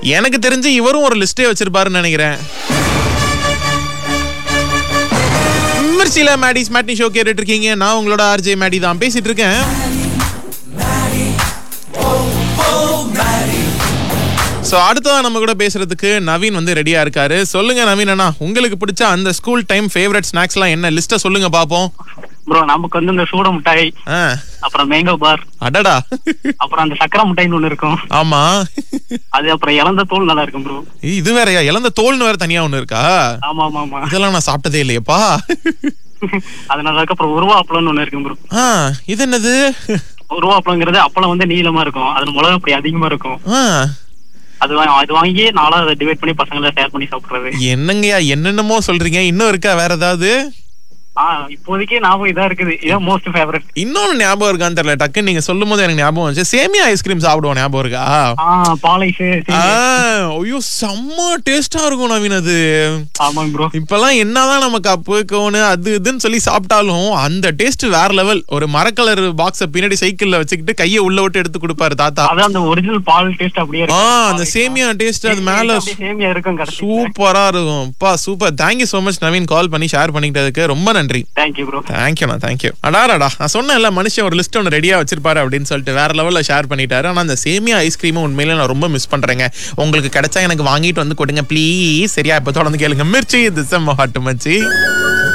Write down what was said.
எனக்கு தெரிஞ்சு இவரும் ஒரு லிஸ்டே வச்சிருப்பாருன்னு நினைக்கிறேன் மிர்ச்சில மேடிஸ் மேட்னி ஷோ கேட்டுட்டு இருக்கீங்க நான் உங்களோட ஆர்ஜே மேடி தான் பேசிட்டு இருக்கேன் ஸோ அடுத்ததான் நம்ம கூட பேசுறதுக்கு நவீன் வந்து ரெடியா இருக்காரு சொல்லுங்க நவீன் அண்ணா உங்களுக்கு பிடிச்ச அந்த ஸ்கூல் டைம் ஃபேவரட் ஸ்நாக்ஸ்லாம் என்ன லிஸ்ட்டை சொல்லுங்க பாப்போம் ப்ரோ நமக்கு வந்து இந்த சூட மிட்டாய் ஆ அப்புறம் மேங்கோ பார் அடடா அப்புறம் அந்த சக்கரை மிட்டாய்னு ஒண்ணு இருக்கும் ஆமா அது அப்புறம் இளந்த தோல் நல்லா இருக்கும் ப்ரோ இது வேறயா இழந்த தோல்னு வேற தனியா ஒண்ணு இருக்கா ஆமா ஆமா ஆமா இதெல்லாம் நான் சாப்பிட்டதே இல்லையேப்பா அது நல்லா இருக்கு அப்புறம் உருவா அப்பளம்னு ஒண்ணு இருக்கும் ப்ரோ ஆ இது என்னது உருவா அப்பளங்கிறது அப்பளம் வந்து நீளமா இருக்கும் அதுல மிளகா அப்படி அதிகமா இருக்கும் ஆ அது வா- அது வாங்கி நாளா அதை டிவைட் பண்ணி பசங்களை ஷேர் பண்ணி சாப்பிடுறது என்னங்கய்யா என்னென்னமோ சொல்றீங்க இன்னும் இருக்கா வேற ஏதாவது ஆஹ் இப்போதைக்கு ஞாபகம் இதா இருக்குது இதான் மோஸ்ட் ஃபேவரட் இன்னொன்னு ஞாபகம் இருக்கான்னு தெரியல டக்குன்னு நீங்க சொல்லும் போது எனக்கு ஞாபகம் வந்துச்சு சேமியா ஐஸ்கிரீம் சாப்பிடுவோம் ஞாபகம் இருக்கா ஆஹ் பாலைஸு ஆ, ஐயோ செம்ம டேஸ்டா இருக்கும் நவீன் அது ஆமாங்க ப்ரோ இப்பெல்லாம் என்னதான் நம்ம கப்பு கோனு அது இதுன்னு சொல்லி சாப்பிட்டாலும் அந்த டேஸ்ட் வேற லெவல் ஒரு மரக்கலர் பாக்ஸ பின்னாடி சைக்கிள்ல வச்சுக்கிட்டு கையை உள்ள விட்டு எடுத்து கொடுப்பாரு தாத்தா அதான் அந்த ஒரிஜினல் பால் டேஸ்ட் அப்படியே ஆ இருக்கும் அந்த சேமியா டேஸ்ட் அது மேல அப்படியே சேமியா இருக்கும் கடைசி சூப்பரா இருக்கும் அப்பா super thank you so much Naveen call பண்ணி ஷேர் பண்ணிக்கிட்டதுக்கு ரொம்ப நன்றி தேங்க்யூ ப்ரோ தேங்க்யூண்ணா தேங்க்யூ அடாராடா நான் சொன்னேன்ல மனுஷன் ஒரு லிஸ்ட் ஒன்று ரெடியாக வச்சிருப்பாரு அப்படின்னு சொல்லிட்டு வேற லெவலில் ஷேர் பண்ணிட்டாரு ஆனால் அந்த சேமியா ஐஸ்கிரீமும் உண்மையில நான் ரொம்ப மிஸ் பண்ணுறேங்க உங்களுக்கு கிடைச்சா எனக்கு வாங்கிட்டு வந்து கொடுங்க ப்ளீஸ் சரியா இப்போ தொடர்ந்து கேளுங்க மிர்ச்சி திசம் ஹாட்டு மச்சி